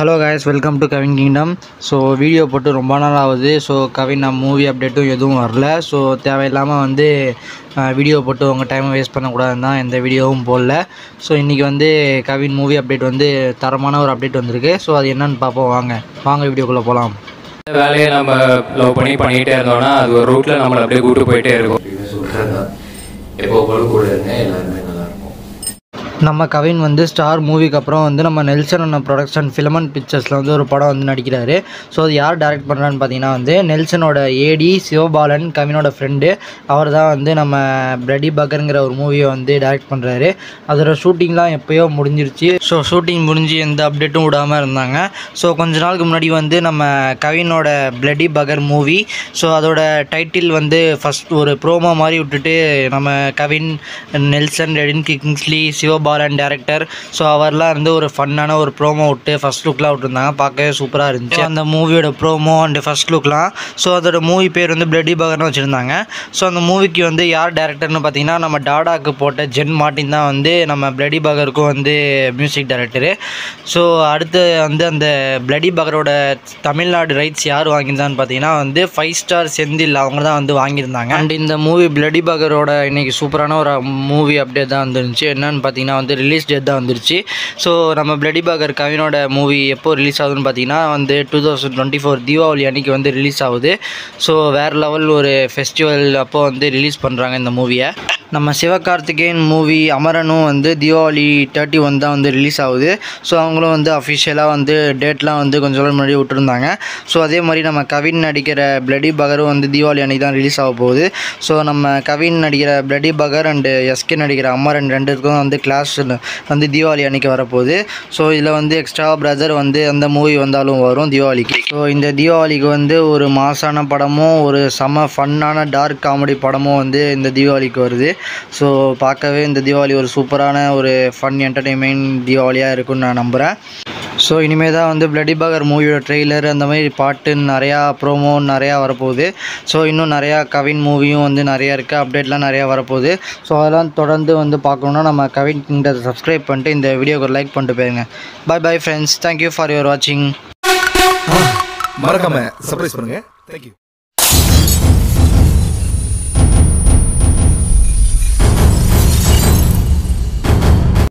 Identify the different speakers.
Speaker 1: hello guys welcome to Kavin kingdom so video போட்டு ரொம்ப நாள் ஆகுது ஸோ கவின் நான் மூவி அப்டேட்டும் எதுவும் வரல ஸோ தேவையில்லாமல் வந்து வீடியோ போட்டு உங்கள் டைமை வேஸ்ட் பண்ணக்கூடாதுன்னு தான் எந்த வீடியோவும் போடல ஸோ இன்றைக்கி வந்து கவின் மூவி அப்டேட் வந்து தரமான ஒரு அப்டேட் வந்திருக்கு ஸோ அது என்னன்னு பார்ப்போம் வாங்க வாங்க வீடியோக்குள்ளே போகலாம்
Speaker 2: இந்த வேலையை நம்ம லவ் பண்ணி பண்ணிகிட்டே இருந்தோம்னா அது ஒரு ரூட்டில் நம்மளை அப்படியே கூட்டு போயிட்டே இருக்கும்
Speaker 3: அப்படின்னு சொல்கிறேன் எப்போ போல கூட இருங்க எல்லாருமே நல்லா இருக்கும்
Speaker 1: நம்ம கவின் வந்து ஸ்டார் மூவிக்கு அப்புறம் வந்து நம்ம நெல்சன் அண்ணா ப்ரொடக்ஷன் ஃபிலமன் பிக்சர்ஸில் வந்து ஒரு படம் வந்து நடிக்கிறாரு ஸோ அது யார் டைரக்ட் பண்ணுறான்னு பார்த்தீங்கன்னா வந்து நெல்சனோட ஏடி சிவபாலன் கவினோட ஃப்ரெண்டு அவர் தான் வந்து நம்ம பிரெடி பக்கருங்கிற ஒரு மூவியை வந்து டைரக்ட் பண்ணுறாரு அதோட ஷூட்டிங்லாம் எப்போயோ முடிஞ்சிருச்சு ஸோ ஷூட்டிங் முடிஞ்சு எந்த அப்டேட்டும் விடாமல் இருந்தாங்க ஸோ கொஞ்ச நாளுக்கு முன்னாடி வந்து நம்ம கவினோட பிளடி பகர் மூவி ஸோ அதோட டைட்டில் வந்து ஃபஸ்ட் ஒரு ப்ரோமோ மாதிரி விட்டுட்டு நம்ம கவின் நெல்சன் ரெடின் கிங்ஸ்லி சிவபாலன் டேரக்டர் ஸோ அவர்லாம் இருந்து ஒரு ஃபன்னான ஒரு ப்ரோமோ விட்டு ஃபஸ்ட் லுக்லாம் விட்டுருந்தாங்க பார்க்கவே சூப்பராக இருந்துச்சு அந்த மூவியோட ப்ரோமோ அண்ட் ஃபஸ்ட் லுக்லாம் ஸோ அதோட மூவி பேர் வந்து பிளடி பகர்னு வச்சுருந்தாங்க ஸோ அந்த மூவிக்கு வந்து யார் டேரக்டர்னு பார்த்தீங்கன்னா நம்ம டாடாக்கு போட்ட ஜென் மார்ட்டின் தான் வந்து நம்ம பிளடி பகருக்கும் வந்து மியூசிக் டைரக்டரு ஸோ அடுத்து வந்து அந்த பிளடி பகரோட தமிழ்நாடு ரைட்ஸ் யார் வாங்கியிருந்தான்னு பார்த்தீங்கன்னா வந்து ஃபைவ் ஸ்டார் செந்தில் அவங்க தான் வந்து வாங்கியிருந்தாங்க அண்ட் இந்த மூவி பிளடி பகரோட இன்னைக்கு சூப்பரான ஒரு மூவி அப்டேட் தான் வந்துருந்துச்சு என்னன்னு பார்த்தீங்கன்னா வந்து ரிலீஸ் டேட் தான் வந்துருச்சு ஸோ நம்ம பிளடி பகர் கவினோட மூவி எப்போ ரிலீஸ் ஆகுதுன்னு பார்த்தீங்கன்னா வந்து two thousand twenty four Deepavali அன்னைக்கு வந்து ரிலீஸ் ஆகுது ஸோ வேறு லெவல் ஒரு ஃபெஸ்டிவல் அப்போ வந்து ரிலீஸ் பண்ணுறாங்க இந்த மூவியை நம்ம சிவகார்த்திகேயன் மூவி அமரனும் வந்து தீபாவளி தேர்ட்டி ஒன் தான் வந்து ரிலீஸ் ஆகுது ஸோ அவங்களும் வந்து அஃபிஷியலாக வந்து டேட்லாம் வந்து கொஞ்சம் நாள் முன்னாடி விட்டுருந்தாங்க ஸோ அதே மாதிரி நம்ம கவின் நடிக்கிற பிளடி பகரும் வந்து தீபாவளி அன்னைக்கு தான் ரிலீஸ் ஆக போகுது ஸோ நம்ம கவின் நடிக்கிற பிளடி பகர் அண்டு எஸ்கே நடிக்கிற அமரன் ரெண்டுக்கும் வந்து கிளாஸ் வந்து தீபாவளி அன்னைக்கு வரப்போகுது ஸோ இதில் வந்து எக்ஸ்ட்ரா பிரதர் வந்து அந்த மூவி வந்தாலும் வரும் தீபாவளிக்கு ஸோ இந்த தீபாவளிக்கு வந்து ஒரு மாசான படமும் ஒரு செம ஃபன்னான டார்க் காமெடி படமும் வந்து இந்த தீபாவளிக்கு வருது ஸோ பார்க்கவே இந்த தீபாவளி ஒரு சூப்பரான ஒரு ஃபன் என்டர்டெயின்மெண்ட் தீபாவளியாக இருக்கும்னு நான் நம்புகிறேன் ஸோ இனிமேல் தான் வந்து பிளடி பகர் மூவியோட ட்ரெய்லர் அந்த மாதிரி பாட்டு நிறையா ப்ரோமோ நிறையா வரப்போகுது ஸோ இன்னும் நிறையா கவின் மூவியும் வந்து நிறையா இருக்குது அப்டேட்லாம் நிறையா வரப்போகுது ஸோ அதெல்லாம் தொடர்ந்து வந்து பார்க்கணுன்னா நம்ம கவின் கிட்ட சப்ஸ்கிரைப் பண்ணிட்டு இந்த வீடியோக்கு ஒரு லைக் பண்ணிட்டு போயிருங்க bye bye friends thank you for your வாட்சிங்
Speaker 4: மறக்காம சர்ப்ரைஸ் பண்ணுங்க தேங்க்யூ